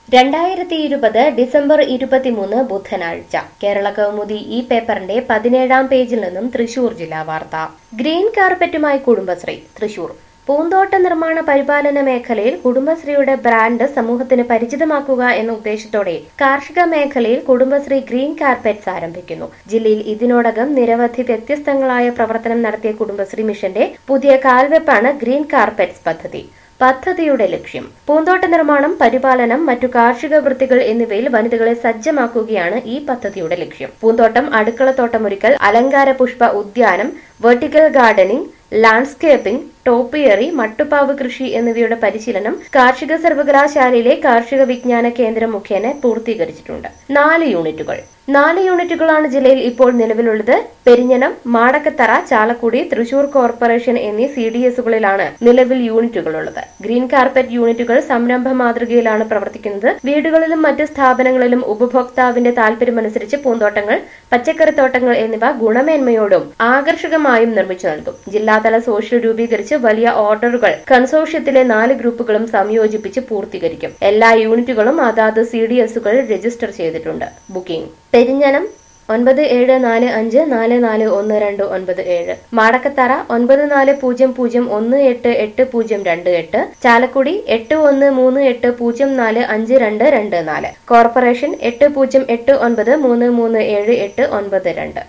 രണ്ടായിരത്തി ഇരുപത് ഡിസംബർ ഇരുപത്തിമൂന്ന് ബുധനാഴ്ച കേരള കൗമുദി ഈ പേപ്പറിന്റെ പതിനേഴാം പേജിൽ നിന്നും തൃശൂർ ജില്ലാ വാർത്ത ഗ്രീൻ കാർപ്പറ്റുമായി കുടുംബശ്രീ തൃശൂർ പൂന്തോട്ട നിർമ്മാണ പരിപാലന മേഖലയിൽ കുടുംബശ്രീയുടെ ബ്രാൻഡ് സമൂഹത്തിന് പരിചിതമാക്കുക എന്ന ഉദ്ദേശത്തോടെ കാർഷിക മേഖലയിൽ കുടുംബശ്രീ ഗ്രീൻ കാർപ്പറ്റ്സ് ആരംഭിക്കുന്നു ജില്ലയിൽ ഇതിനോടകം നിരവധി വ്യത്യസ്തങ്ങളായ പ്രവർത്തനം നടത്തിയ കുടുംബശ്രീ മിഷന്റെ പുതിയ കാൽവെപ്പാണ് ഗ്രീൻ കാർപ്പറ്റ്സ് പദ്ധതി പദ്ധതിയുടെ ലക്ഷ്യം പൂന്തോട്ട നിർമ്മാണം പരിപാലനം മറ്റു കാർഷിക വൃത്തികൾ എന്നിവയിൽ വനിതകളെ സജ്ജമാക്കുകയാണ് ഈ പദ്ധതിയുടെ ലക്ഷ്യം പൂന്തോട്ടം അടുക്കളത്തോട്ടമൊരുക്കൽ അലങ്കാര പുഷ്പ ഉദ്യാനം വെർട്ടിക്കൽ ഗാർഡനിംഗ് ലാൻഡ്സ്കേപ്പിംഗ് ടോപ്പിയറി മട്ടുപ്പാവ് കൃഷി എന്നിവയുടെ പരിശീലനം കാർഷിക സർവകലാശാലയിലെ കാർഷിക വിജ്ഞാന കേന്ദ്രം മുഖേന പൂർത്തീകരിച്ചിട്ടുണ്ട് നാല് യൂണിറ്റുകൾ നാല് യൂണിറ്റുകളാണ് ജില്ലയിൽ ഇപ്പോൾ നിലവിലുള്ളത് പെരിഞ്ഞനം മാടക്കത്തറ ചാലക്കുടി തൃശൂർ കോർപ്പറേഷൻ എന്നീ സി ഡി എസുകളിലാണ് നിലവിൽ യൂണിറ്റുകളുള്ളത് ഗ്രീൻ കാർപ്പറ്റ് യൂണിറ്റുകൾ സംരംഭ മാതൃകയിലാണ് പ്രവർത്തിക്കുന്നത് വീടുകളിലും മറ്റ് സ്ഥാപനങ്ങളിലും ഉപഭോക്താവിന്റെ താൽപര്യമനുസരിച്ച് പൂന്തോട്ടങ്ങൾ പച്ചക്കറിത്തോട്ടങ്ങൾ എന്നിവ ഗുണമേന്മയോടും ആകർഷകമായും നിർമ്മിച്ചു നൽകും ജില്ലാതല സോഷ്യൽ രൂപീകരിച്ച് വലിയ ഓർഡറുകൾ കൺസോർഷ്യത്തിലെ നാല് ഗ്രൂപ്പുകളും സംയോജിപ്പിച്ച് പൂർത്തീകരിക്കും എല്ലാ യൂണിറ്റുകളും അതാത് സി ഡി എസുകൾ രജിസ്റ്റർ ചെയ്തിട്ടുണ്ട് ബുക്കിംഗ് പെരിഞ്ഞനം ഒൻപത് ഏഴ് നാല് അഞ്ച് നാല് നാല് ഒന്ന് രണ്ട് ഒൻപത് ഏഴ് മാടക്കത്തറ ഒൻപത് നാല് പൂജ്യം പൂജ്യം ഒന്ന് എട്ട് എട്ട് പൂജ്യം രണ്ട് എട്ട് ചാലക്കുടി എട്ട് ഒന്ന് മൂന്ന് എട്ട് പൂജ്യം നാല് അഞ്ച് രണ്ട് രണ്ട് നാല് കോർപ്പറേഷൻ എട്ട് പൂജ്യം എട്ട് ഒൻപത് മൂന്ന് മൂന്ന് ഏഴ് എട്ട് ഒൻപത് രണ്ട്